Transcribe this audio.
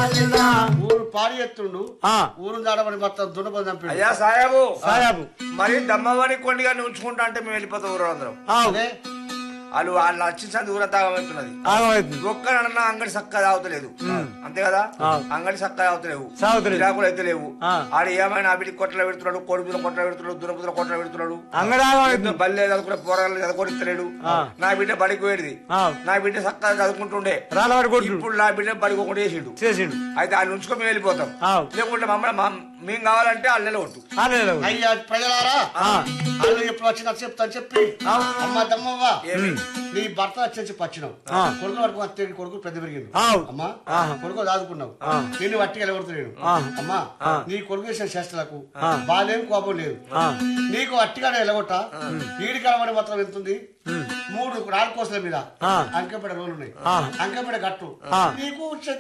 ఊరు పాడి ఎత్తుండు ఆ. ఊరు దాడమని మొత్తం దున్నపని చంపాడు అయ్యా సాయాబు సాయాబు మరి దమ్మవారి కొండిగా ఉంచుకుంటా అంటే మేము వెళ్ళిపోతాం ఊరు అందరం ఆవు అదే వాళ్ళు వాళ్ళు వచ్చిన ఊరం తాగమవుతున్నది ఆగమవుతుంది ఒక్కడన్నా అంగడి చక్కగా తాగుతలేదు అంతే కదా ఆ. అంగడి చక్కగా తాగుతలేవు తాగుతలేదు. గిరాకులు అయితే లేవు ఆ. ఆడు ఏమైనా అవిడి కొట్టలు పెడుతున్నాడు కొడుకులు కొట్టలు పెడుతున్నాడు దురపుతులు కొట్టలు పెడుతున్నాడు అంగడి ఆగమవుతుంది ఎన్నో బల్లే చదువుకునే పోరాలు చదువుకొనిస్తలేడు ఆ. నా బిడ్డ బడికి పోయేది ఆ. నా బిడ్డ చక్కగా చదువుకుంటుండే రాళ్ళవాడి కొట్టు ఇప్పుడు నా బిడ్డ బడికి ఒకటి చేసిండు చేసిండు అయితే ఆయన ఉంచుకొని మేము వెళ్ళిపోతాం ఆవు లేకుంటే మమ్మల్ని మా- మేము కావాలంటే అల్లెల కొట్టు ఆనేలు అయ్యా ప్రజలారా వాళ్ళు ఎప్పుడు వచ్చినా చెప్తాను చెప్పి అమ్మ దమ్మవ్వ ఏమి నీ భర్త వచ్చేసి పచ్చినావు ఆ. కొడుకు పట్టుకుని వస్తే నీ కొడుకు పెద్ద పెరిగింది ఆవు. అమ్మా ఆహా. కొడుకు దాదుకున్నావు నేను వట్టి వెళ్ళగొడుతున్నాను ఆహా. అమ్మా నీ కొడుకు చేసిన చేష్టలకు బాలేం కోపం లేదు నీకు అట్టిగానే వెళ్ళగొట్ట ఈడి కలవడి మాత్రం వెళ్తుంది మూడు నాలుగు కోసల మీద ఆ. అంకెపడ రోడ్లు ఉన్నాయి ఆ. అంకెపడ గట్టు ఆ. నీకు